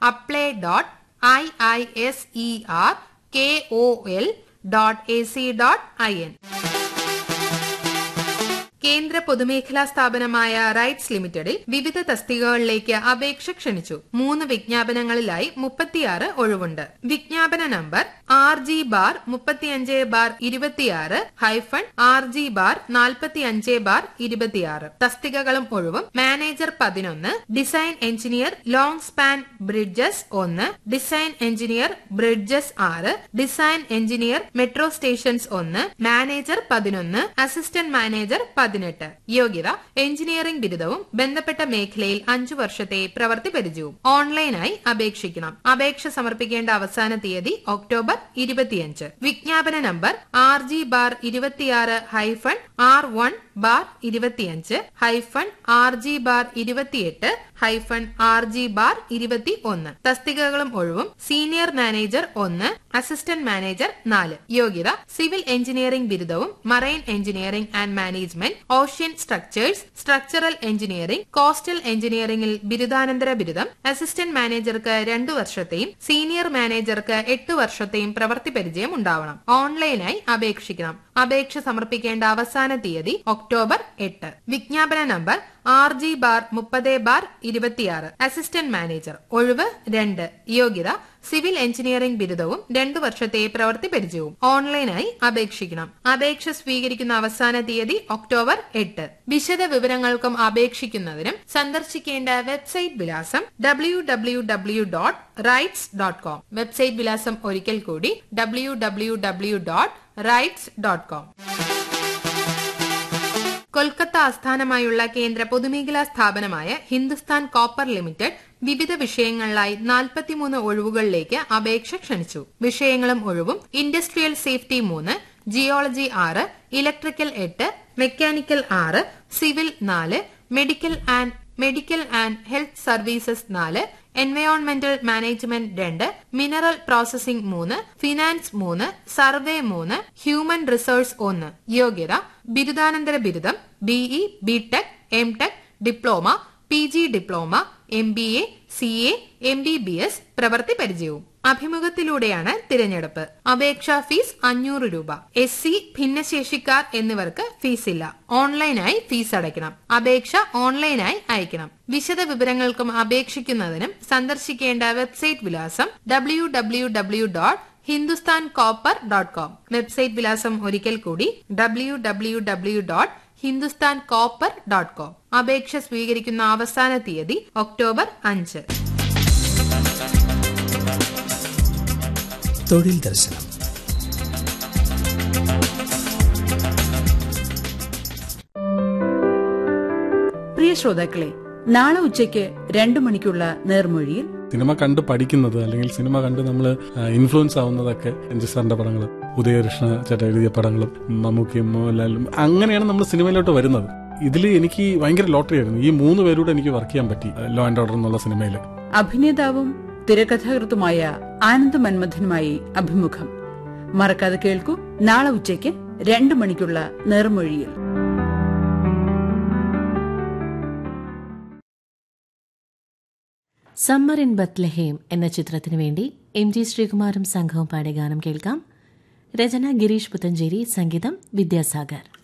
apply dot I I S E R K O L dot A C dot I N കേന്ദ്ര പൊതുമേഖലാ സ്ഥാപനമായ rights ലിമിറ്റഡിൽ വിവിധ തസ്തികകളിലേക്ക് അപേക്ഷ ക്ഷണിച്ചു മൂന്ന് വിജ്ഞാപനങ്ങളിലായി മുപ്പത്തിയാറ് ഒഴിവുണ്ട് വിജ്ഞാപന നമ്പർ ആർ ജി ബാർ മുപ്പത്തിയഞ്ച് ബാർ ഇരുപത്തിയാറ് ഹൈഫൺ ആർ ജി ബാർ നാൽപ്പത്തിയഞ്ച് ബാർ ഇരുപത്തിയാറ് തസ്തികകളും ഒഴിവും മാനേജർ പതിനൊന്ന് design engineer long span bridges ഒന്ന് ഡിസൈൻ എഞ്ചിനീയർ ബ്രിഡ്ജസ് ആറ് ഡിസൈൻ എഞ്ചിനീയർ മെട്രോ സ്റ്റേഷൻസ് ഒന്ന് മാനേജർ പതിനൊന്ന് അസിസ്റ്റന്റ് മാനേജർ പതിനെട്ട് യോഗ്യത എഞ്ചിനീയറിംഗ് ബിരുദവും ബന്ധപ്പെട്ട മേഖലയിൽ അഞ്ചു വർഷത്തെ പ്രവൃത്തി പരിചയവും ഓൺലൈനായി അപേക്ഷിക്കണം അപേക്ഷ സമർപ്പിക്കേണ്ട അവസാന തീയതി ഒക്ടോബർ ഇരുപത്തിയഞ്ച് വിജ്ഞാപന നമ്പർ ആർ ജി ബാർ ഇരുപത്തിയാറ് ഹൈഫൺ ആർ വൺ ബാർ ഇരുപത്തിയഞ്ച് ഹൈഫൺ ആർ ജി ബാർ ഇരുപത്തിയെട്ട് ഹൈഫൺ ആർ ജി ബാർ ഇരുപത്തി ഒന്ന് തസ്തികകളും ഒഴിവും സീനിയർ മാനേജർ ഒന്ന് അസിസ്റ്റന്റ് മാനേജർ നാല് യോഗ്യത സിവിൽ എഞ്ചിനീയറിംഗ് ബിരുദവും marine engineering and management ocean structures structural engineering coastal എഞ്ചിനീയറിംഗിൽ ബിരുദാനന്തര ബിരുദം അസിസ്റ്റന്റ് മാനേജർക്ക് രണ്ടു വർഷത്തെയും സീനിയർ മാനേജർക്ക് എട്ട് വർഷത്തെയും പ്രവൃത്തി പരിചയം ഉണ്ടാവണം ഓൺലൈനായി അപേക്ഷിക്കണം അപേക്ഷ സമർപ്പിക്കേണ്ട അവസാന തീയതി ഒക്ടോബർ എട്ട് വിജ്ഞാപന നമ്പർ ആർ ജി ബാർ മുപ്പത് ബാർ ഇരുപത്തിയാറ് അസിസ്റ്റന്റ് മാനേജർ ഒഴിവ് രണ്ട് യോഗ്യത സിവിൽ എഞ്ചിനീയറിംഗ് ബിരുദവും രണ്ടു വർഷത്തെ പ്രവൃത്തി പരിചയവും ഓൺലൈനായി അപേക്ഷിക്കണം അപേക്ഷ സ്വീകരിക്കുന്ന അവസാന തീയതി ഒക്ടോബർ എട്ട് വിശദ വിവരങ്ങൾക്കും അപേക്ഷിക്കുന്നതിനും സന്ദർശിക്കേണ്ട വെബ്സൈറ്റ് വിലാസം W W W dot RITES dot com website വിലാസം ഒരിക്കൽ കൂടി W W W dot RITES dot com Kolkata ആസ്ഥാനമായുള്ള കേന്ദ്ര പൊതുമേഖലാ സ്ഥാപനമായ ഹിന്ദുസ്ഥാൻ കോപ്പർ ലിമിറ്റഡ് വിവിധ വിഷയങ്ങളിലായി നാൽപ്പത്തിമൂന്ന് ഒഴിവുകളിലേക്ക് അപേക്ഷ ക്ഷണിച്ചു വിഷയങ്ങളും ഒഴിവും ഇൻഡസ്ട്രിയൽ സേഫ്റ്റി മൂന്ന് ജിയോളജി ആറ് ഇലക്ട്രിക്കൽ എട്ട് മെക്കാനിക്കൽ ആറ് സിവിൽ നാല് medical and medical and health services നാല് എൻവയോൺമെന്റൽ മാനേജ്മെന്റ് രണ്ട് മിനറൽ പ്രോസസിംഗ് മൂന്ന് ഫിനാൻസ് മൂന്ന് സർവേ മൂന്ന് ഹ്യൂമൻ റിസോഴ്സ് ഒന്ന് യോഗ്യത ബിരുദാനന്തര ബിരുദം BE B Tech M tech diploma P G diploma M B A C A M B B S പ്രവൃത്തി പരിചയവും അഭിമുഖത്തിലൂടെയാണ് തിരഞ്ഞെടുപ്പ് അപേക്ഷാ ഫീസ് അഞ്ഞൂറ് രൂപ എസ് സി ഭിന്നശേഷിക്കാർ എന്നിവർക്ക് ഫീസ് ഇല്ല ഓൺലൈനായി ഫീസ് അടയ്ക്കണം അപേക്ഷ ഓൺലൈനായി അയക്കണം വിശദ വിവരങ്ങൾക്കും അപേക്ഷിക്കുന്നതിനും സന്ദർശിക്കേണ്ട വെബ്സൈറ്റ് വിലാസം W W W dot Hindustan copper dot com website വിലാസം ഒരിക്കൽ കൂടി W W W dot Hindustan copper dot com അപേക്ഷ സ്വീകരിക്കുന്ന അവസാന തീയതി ഒക്ടോബർ അഞ്ച് തൊഴിൽ ദർശനം പ്രിയ ശ്രോതാക്കളെ നാളെ ഉച്ചയ്ക്ക് രണ്ടു മണിക്കുള്ള നേർമൊഴിയിൽ സിനിമ കണ്ട് പഠിക്കുന്നത് അല്ലെങ്കിൽ സിനിമ കണ്ട് നമ്മൾ ഇൻഫ്ലുവൻസ് ആവുന്നതൊക്കെ എൻ ജി സാറിന്റെ പടങ്ങൾ ഉദയകൃഷ്ണ ചേട്ട എഴുതിയ പടങ്ങളും മമ്മൂക്കിയും മോഹൻലാലും അങ്ങനെയാണ് നമ്മൾ സിനിമയിലോട്ട് വരുന്നത് ഇതിൽ എനിക്ക് ഭയങ്കര ലോട്ടറി ആയിരുന്നു ഈ മൂന്ന് പേരൂടെ എനിക്ക് വർക്ക് ചെയ്യാൻ പറ്റി ലോ ആൻഡ് ഓർഡർ എന്നുള്ള സിനിമയിൽ അഭിനേതാവും തിരക്കഥാകൃത്തുമായ ആനന്ദ് മന്മഥനുമായി അഭിമുഖം മറക്കാതെ കേൾക്കൂ നാളെ ഉച്ചയ്ക്ക് രണ്ടു മണിക്കുള്ള നേർമൊഴിയിൽ സമ്മർ ഇൻ ബത്ലഹേം എന്ന ചിത്രത്തിനു വേണ്ടി എം ജി ശ്രീകുമാറും സംഘവും പാടിയ ഗാനം കേൾക്കാം രചന ഗിരീഷ് പുത്തഞ്ചേരി സംഗീതം വിദ്യാസാഗർ